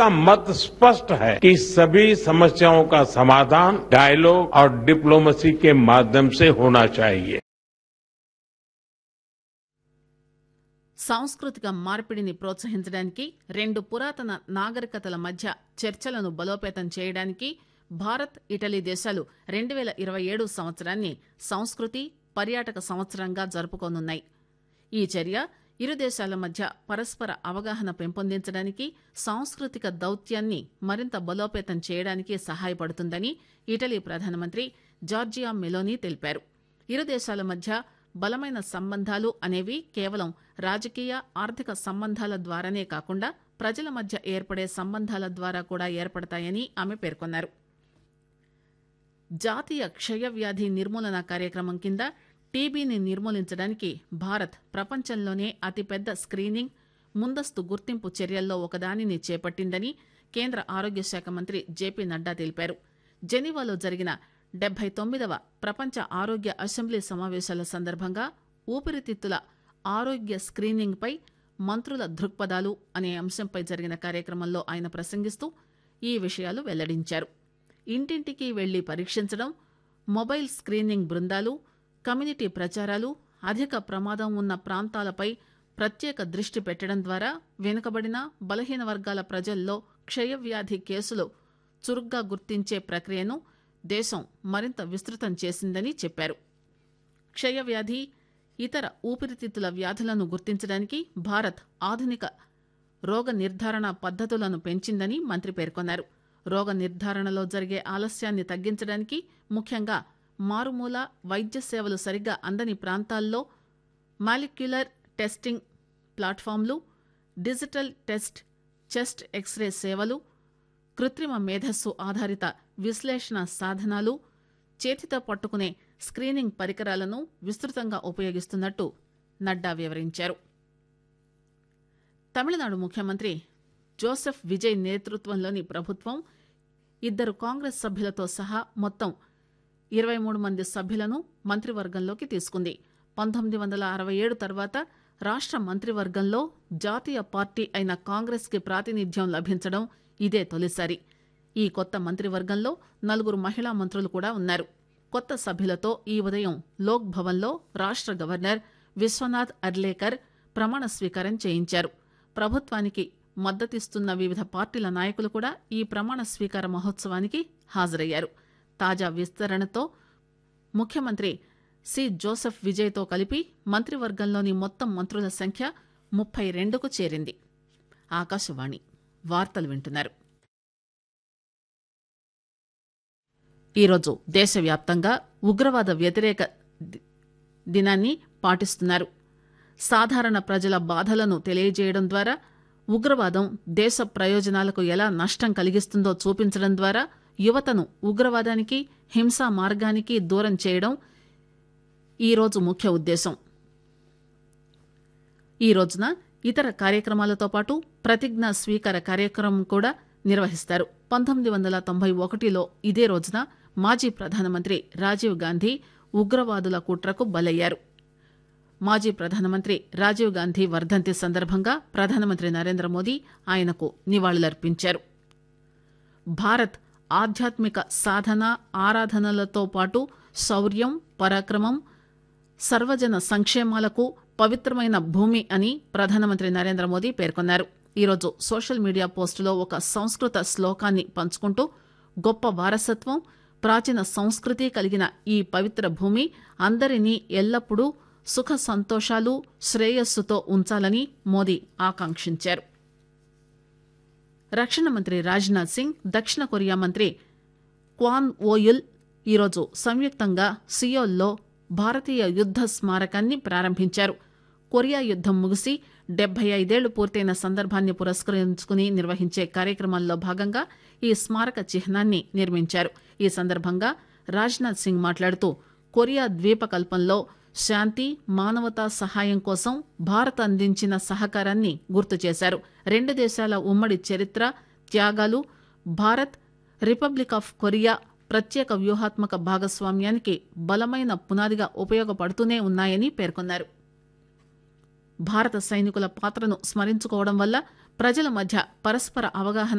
का मत स्पष्ट है कि सभी समस्याओं का समाधान डायलॉग और डिप्लोमेसी के माध्यम से होना चाहिए సాంస్కృతిక మార్పిడిని ప్రోత్సహించడానికి రెండు పురాతన నాగరికతల మధ్య చర్చలను బలోపేతం చేయడానికి భారత్ ఇటలీ దేశాలు రెండు పేల ఇరవై ఏడు సంవత్సరాన్ని సంస్కృతి పర్యాటక సంవత్సరంగా జరుపుకోనున్నాయి ఈ చర్య ఇరు దేశాల మధ్య పరస్పర అవగాహన పెంపొందించడానికి సాంస్కృతిక దౌత్యాన్ని మరింత బలోపేతం చేయడానికి సహాయపడుతుందని ఇటలీ ప్రధానమంత్రి జార్జియా మెలోనీ తెలిపారు ఇరు దేశాల మధ్య బలమైన సంబంధాలు అనేవి కేవలం రాజకీయ ఆర్థిక సంబంధాల ద్వారానే కాకుండా ప్రజల మధ్య ఏర్పడే సంబంధాల ద్వారా కూడా ఏర్పడతాయని ఆమె పేర్కొన్నారు జాతీయ క్షయవ్యాధి నిర్మూలన కార్యక్రమం కింద టీబీని నిర్మూలించడానికి భారత్ ప్రపంచంలోనే అతిపెద్ద స్క్రీనింగ్ ముందస్తు గుర్తింపు చర్యల్లో ఒకదానిని చేపట్టిందని కేంద్ర ఆరోగ్య శాఖ మంత్రి జేపీ నడ్డా తెలిపారు జెనీవాలో జరిగిన డెబ్బై తొమ్మిదవ ప్రపంచ ఆరోగ్య అసెంబ్లీ సమావేశాల సందర్భంగా ఊపిరితిత్తుల ఆరోగ్య స్క్రీనింగ్పై మంత్రుల దృక్పథాలు అనే అంశంపై జరిగిన కార్యక్రమంలో ఆయన ప్రసంగిస్తూ ఈ విషయాలు వెల్లడించారు ఇంటింటికి వెళ్లి పరీక్షించడం మొబైల్ స్క్రీనింగ్ బృందాలు కమ్యూనిటీ ప్రచారాలు అధిక ప్రమాదం ఉన్న ప్రాంతాలపై ప్రత్యేక దృష్టి పెట్టడం ద్వారా వెనుకబడిన బలహీన వర్గాల ప్రజల్లో క్షయవ్యాధి కేసులు చురుగ్గా గుర్తించే ప్రక్రియను దేశం మరింత విస్తృతం చేసిందని చెప్పారు క్షయవ్యాధి ఇతర ఊపిరితిత్తుల వ్యాధులను గుర్తించడానికి భారత్ ఆధునిక రోగ నిర్ధారణ పద్ధతులను పెంచిందని మంత్రి పేర్కొన్నారు రోగ నిర్ధారణలో జరిగే ఆలస్యాన్ని తగ్గించడానికి ముఖ్యంగా మారుమూల వైద్య సేవలు సరిగ్గా అందని ప్రాంతాల్లో మాలిక్యులర్ టెస్టింగ్ ప్లాట్ఫామ్లు డిజిటల్ టెస్ట్ చెస్ట్ ఎక్స్రే సేవలు కృత్రిమ మేధస్సు ఆధారిత విశ్లేషణ సాధనాలు చేతితో పట్టుకునే స్క్రీనింగ్ పరికరాలను విస్తృతంగా ఉపయోగిస్తున్నట్టు నడ్డా వివరించారు తమిళనాడు ముఖ్యమంత్రి జోసెఫ్ విజయ్ నేతృత్వంలోని ప్రభుత్వం ఇద్దరు కాంగ్రెస్ సభ్యులతో సహా మొత్తం ఇరవై మూడు మంది సభ్యులను మంత్రివర్గంలోకి తీసుకుంది పంతొమ్మిది వందల అరవై ఏడు తర్వాత రాష్ట మంత్రివర్గంలో జాతీయ పార్టీ అయిన కాంగ్రెస్ కి ప్రాతినిధ్యం లభించడం ఇదే తొలిసారి ఈ కొత్త మంత్రివర్గంలో నలుగురు మహిళా మంత్రులు కూడా ఉన్నారు కొత్త సభ్యులతో ఈ ఉదయం లోక్ భవన్లో రాష్ట గవర్నర్ విశ్వనాథ్ అర్లేకర్ ప్రమాణ స్వీకారం చేయించారు ప్రభుత్వానికి మద్దతిస్తున్న వివిధ పార్టీల నాయకులు కూడా ఈ ప్రమాణ స్వీకార మహోత్సవానికి హాజరయ్యారు తాజా విస్తరణతో ముఖ్యమంత్రి సి జోసెఫ్ విజయ్తో కలిపి మంత్రివర్గంలోని మొత్తం మంత్రుల సంఖ్య ముప్పై రెండుకు చేరింది ఆకాశవాణి వార్తలు వింటున్నారు ఈరోజు దేశవ్యాప్తంగా ఉగ్రవాద వ్యతిరేక ది- దినాన్ని పాటిస్తున్నారు సాధారణ ప్రజల బాధలను తెలియజేయడం ద్వారా ఉగ్రవాదం దేశ ప్రయోజనాలకు ఎలా నష్టం కలిగిస్తుందో చూపించడం ద్వారా యువతను ఉగ్రవాదానికి హింసా మార్గానికి దూరం చేయడం ఈ రోజు ముఖ్య ఉద్దేశం ఈ రోజున ఇతర కార్యక్రమాలతో పాటు ప్రతిజ్ఞా స్వీకార కార్యక్రమం కూడా నిర్వహిస్తారు పంతొమ్మిది వందల తొంభై ఒకటిలో ఇదే రోజున మాజీ ప్రధానమంత్రి రాజీవ్ గాంధీ ఉగ్రవాదుల కుట్రకు బలయ్యారు మాజీ ప్రధానమంత్రి రాజీవ్ గాంధీ వర్ధంతి సందర్భంగా ప్రధానమంత్రి నరేంద్ర మోదీ ఆయనకు నివాళులర్పించారు భారత్ ఆధ్యాత్మిక సాధన ఆరాధనలతో పాటు శౌర్యం పరాక్రమం సర్వజన సంక్షేమాలకు పవిత్రమైన భూమి అని ప్రధానమంత్రి నరేంద్ర మోదీ పేర్కొన్నారు ఈరోజు సోషల్ మీడియా పోస్టులో ఒక సంస్కృత శ్లోకాన్ని పంచుకుంటూ గొప్ప వారసత్వం ప్రాచీన సంస్కృతి కలిగిన ఈ పవిత్ర భూమి అందరినీ ఎల్లప్పుడూ సుఖ సంతోషాలు శ్రేయస్సుతో ఉంచాలని మోదీ ఆకాంక్షించారు రక్షణ మంత్రి రాజ్నాథ్ సింగ్ దక్షిణ కొరియా మంత్రి క్వాన్ ఓయుల్ ఈరోజు సంయుక్తంగా సియోల్లో భారతీయ యుద్ద స్మారకాన్ని ప్రారంభించారు కొరియా యుద్దం ముగిసి డెబ్బై ఐదేళ్లు పూర్తయిన సందర్భాన్ని పురస్కరించుకుని నిర్వహించే కార్యక్రమాల్లో భాగంగా ఈ స్మారక చిహ్నాన్ని నిర్మించారు ఈ సందర్భంగా రాజ్నాథ్ సింగ్ మాట్లాడుతూ కొరియా ద్వీపకల్పంలో శాంతి మానవతా సహాయం కోసం భారత్ అందించిన సహకారాన్ని గుర్తు చేశారు రెండు దేశాల ఉమ్మడి చరిత్ర త్యాగాలు భారత్ రిపబ్లిక్ ఆఫ్ కొరియా ప్రత్యేక వ్యూహాత్మక భాగస్వామ్యానికి బలమైన పునాదిగా ఉపయోగపడుతూనే ఉన్నాయని పేర్కొన్నారు భారత సైనికుల పాత్రను స్మరించుకోవడం వల్ల ప్రజల మధ్య పరస్పర అవగాహన